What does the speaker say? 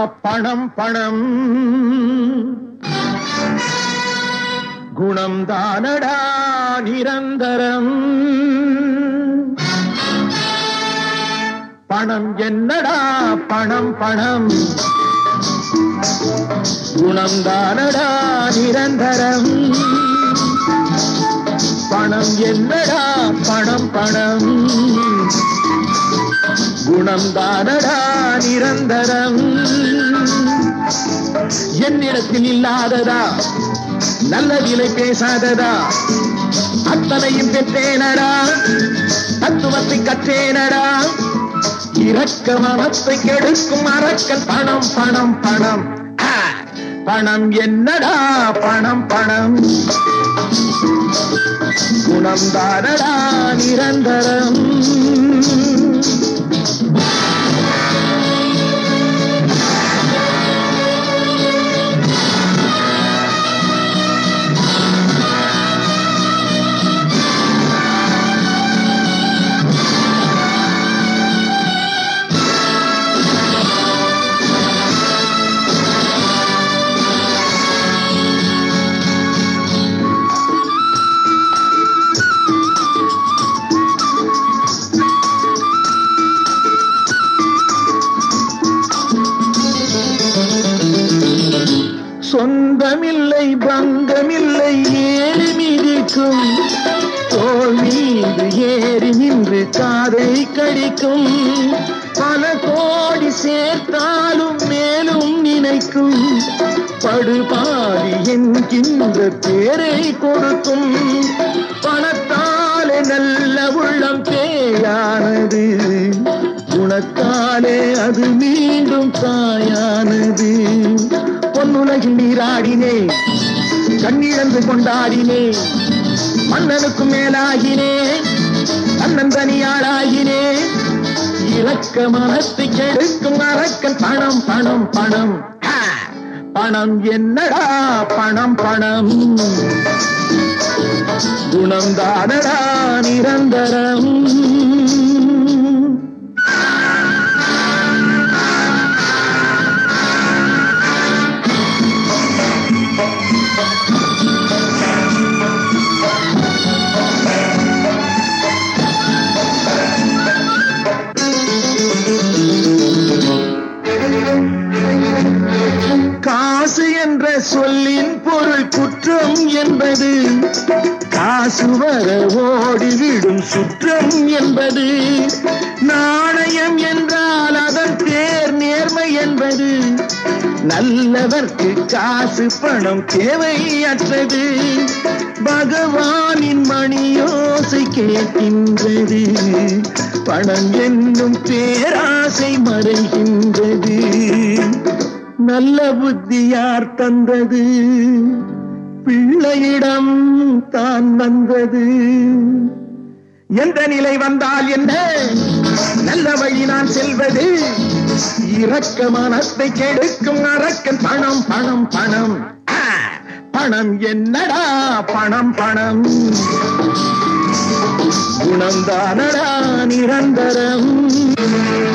பணம் பணம் குணம் தானடா நிரந்தரம் பணம் என்னடா பணம் பணம் குணம் தானடா நிரந்தரம் பணம் என்னடா பணம் பணம் குணம் தானடா நிரந்தரம் என்னிடத்தில் இல்லாததா நல்ல விலை பேசாததா அத்தனையும் பெற்றேனடா தத்துவத்தை கற்றேனடா இரக்க மனத்தை கெடுக்கும் அரக்கல் பணம் பணம் பணம் ஆ, பணம் என்னடா பணம் பணம் குணம் தானடா நிரந்தரம் சொந்தமில்லை பந்தமில்லை ஏறி மிதிக்கும் தோல் மீது ஏறி நின்று காதை கடிக்கும் பல கோடி சேர்த்தாலும் மேலும் நினைக்கும் படுபாடி என்கின்ற பேரை கொடுக்கும் பணத்தாலே நல்ல உள்ளம் பேயானது குணத்தாலே அது மீண்டும் தாயானது பொன்னுலகில் நீராடினே கண்ணிழந்து கொண்டாடினே மன்னனுக்கு மேலாகினே தன்னன் தனியாளாகினே இறக்க மனத்தை கெடுக்கும் அரக்கன் பணம் பணம் பணம் ஆ, பணம் என்னடா பணம் பணம் குணம் தானடா நிரந்தரம் காசு என்ற சொல்லின் பொருள் குற்றம் என்பது காசு வர ஓடிவிடும் சுற்றம் என்பது நாணயம் என்றால் அதன் பேர் நேர்மை என்பது நல்லவர்க்கு காசு பணம் தேவையற்றது பகவானின் மணியோசை கேட்கின்றது பணம் என்னும் பேராசை மறைகின்றது நல்ல புத்தி யார் தந்தது பிள்ளையிடம் தான் வந்தது எந்த நிலை வந்தால் என்ன நல்ல வழி நான் செல்வது இரக்க மனத்தை கெடுக்கும் அரக்கன் பணம் பணம் பணம் ஆ, பணம் என்னடா பணம் பணம் குணம் தானடா நிரந்தரம்